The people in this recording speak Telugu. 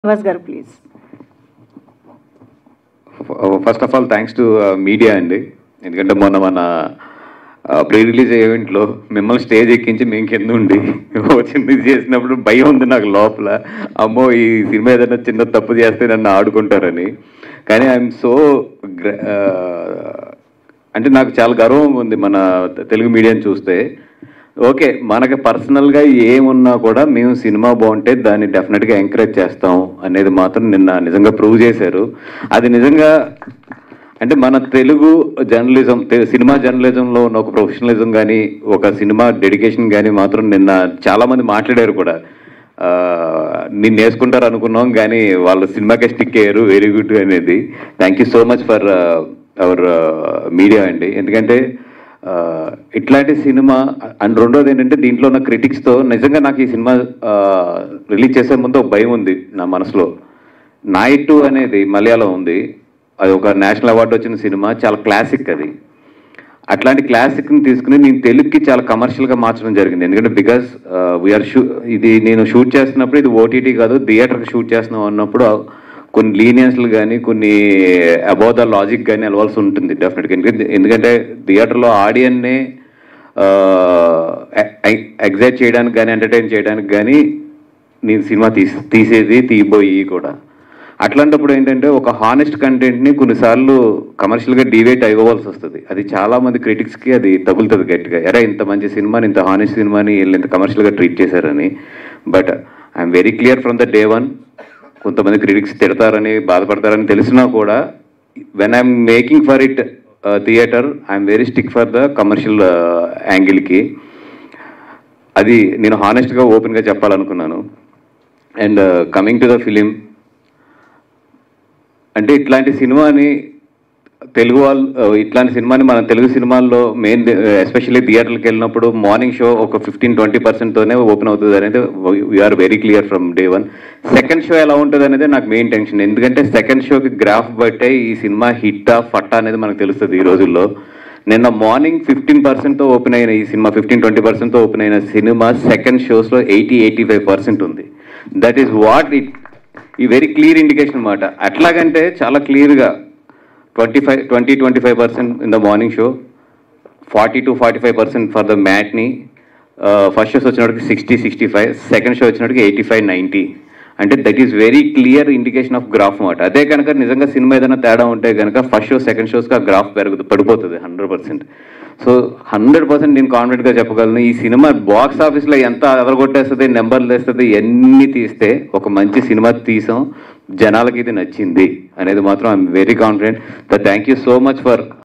శ్రీనివాస్ గారు please first of all thanks to media అండి ఎందుకంటే మొన్న మన ప్రీ రిలీజ్ ఈవెంట్లో మిమ్మల్ని స్టేజ్ ఎక్కించి మేము కింద ఉండి వచ్చింది చేసినప్పుడు భయం ఉంది నాకు లోపల అమ్మో ఈ సినిమా ఏదైనా చిన్న తప్పు చేస్తే నన్ను ఆడుకుంటారని కానీ ఐఎమ్ సో అంటే నాకు చాలా గర్వం ఉంది మన తెలుగు మీడియాని చూస్తే ఓకే మనకి పర్సనల్గా ఏమున్నా కూడా మేము సినిమా బాగుంటే దాన్ని డెఫినెట్గా ఎంకరేజ్ చేస్తాం అనేది మాత్రం నిన్న నిజంగా ప్రూవ్ చేశారు అది నిజంగా అంటే మన తెలుగు జర్నలిజం తె- సినిమా జర్నలిజంలో ఉన్న ఒక ప్రొఫెషనలిజం కానీ ఒక సినిమా డెడికేషన్ కానీ మాత్రం నిన్న చాలామంది మాట్లాడారు కూడా ఆ, నిన్ను వేసుకుంటారు అనుకున్నాం కానీ వాళ్ళు సినిమాకే స్టిక్ అయ్యారు వెరీ గుడ్ అనేది thank you so much for our media అండి ఎందుకంటే ఆ, ఇట్లాంటి సినిమా అండ్ రెండోది ఏంటంటే దీంట్లో ఉన్న క్రిటిక్స్తో నిజంగా నాకు ఈ సినిమా రిలీజ్ చేసే ముందు ఒక భయం ఉంది నా మనసులో నాయిట్టు అనేది మలయాళం ఉంది అది ఒక నేషనల్ అవార్డు వచ్చిన సినిమా చాలా క్లాసిక్ అది అట్లాంటి క్లాసిక్ని తీసుకుని నేను తెలుగుకి చాలా కమర్షియల్గా మార్చడం జరిగింది ఎందుకంటే బికాస్ వీఆర్ షూ ఇది నేను షూట్ చేస్తున్నప్పుడు ఇది ఓటీటీ కాదు థియేటర్కి షూట్ చేస్తున్నాం అన్నప్పుడు కొన్ని లీనియన్స్లు కానీ కొన్ని అబౌవ్ ద లాజిక్ కానీ వెళ్ళవలసి ఉంటుంది డెఫినెట్గా ఎందుకంటే ఎందుకంటే థియేటర్లో ఆడియన్ని ఎగ్జైట్ చేయడానికి కానీ ఎంటర్టైన్ చేయడానికి కానీ నేను సినిమా తీసి తీసేది తీయబోయి కూడా అట్లాంటప్పుడు ఏంటంటే ఒక హానెస్ట్ కంటెంట్ని కొన్నిసార్లు కమర్షియల్గా డివేట్ అవ్వవలసి వస్తుంది అది చాలా మంది క్రిటిక్స్కి అది తగులుతుంది గట్టిగా ఎరా ఇంత మంచి సినిమాని ఇంత హానెస్ట్ సినిమాని వీళ్ళు ఇంత కమర్షియల్గా ట్రీట్ చేశారని but I'm very clear from the day one కొంతమంది క్రిటిక్స్ తిడతారని బాధపడతారని తెలిసినా కూడా when I'm making for it theatre I'm very stick for the commercial యాంగిల్కి అది నేను హానెస్ట్గా ఓపెన్గా చెప్పాలనుకున్నాను and coming to the film అంటే ఇట్లాంటి సినిమాని తెలుగు వాళ్ళు ఇట్లాంటి సినిమాని మన తెలుగు సినిమాల్లో మెయిన్ ఎస్పెషల్లీ థియేటర్కి వెళ్ళినప్పుడు మార్నింగ్ షో ఒక ఫిఫ్టీన్ ట్వంటీ పర్సెంట్తోనే ఓపెన్ అవుతుంది అనేది we're very clear from day one second show ఎలా ఉంటుంది అనేది నాకు మెయిన్ టెన్షన్ ఎందుకంటే సెకండ్ షోకి గ్రాఫ్ బట్టే ఈ సినిమా హిట్టా ఫట్టా అనేది మనకు తెలుస్తుంది ఈ రోజుల్లో నిన్న మార్నింగ్ ఫిఫ్టీన్ పర్సెంట్తో ఓపెన్ అయిన ఈ సినిమా ఫిఫ్టీన్ ట్వంటీ పర్సెంట్తో ఓపెన్ అయిన సినిమా సెకండ్ షోస్లో ఎయిటీ ఎయిటీ ఫైవ్ పర్సెంట్ ఉంది దట్ ఈస్ వాట్ ఇట్ ఈ వెరీ క్లియర్ ఇండికేషన్ అనమాట అట్లాగంటే చాలా క్లియర్గా twenty five twenty twenty five percent in the morning show forty to forty five percent for the matinee first shows వచ్చినప్పటికి sixty sixty five second show వచ్చినప్పటికి ఎయిటీ ఫైవ్ నైంటీ అంటే that is very clear indication of graph అనమాట అదే కనుక నిజంగా సినిమా ఏదైనా తేడా ఉంటే కనుక ఫస్ట్ షో సెకండ్ షోస్కి ఆ గ్రాఫ్ పెరుగుతుంది పడిపోతుంది hundred percent so hundred percent నేను కాన్ఫిడెంట్గా చెప్పగలను ఈ సినిమా బాక్స్ ఆఫీస్లో ఎంత అదరగొట్టేస్తుంది నెంబర్లు వేస్తుంది ఎన్ని తీస్తే ఒక మంచి సినిమా తీసాం జనాలకి ఇది నచ్చింది అనేది మాత్రం I'm very confident the thank you so much for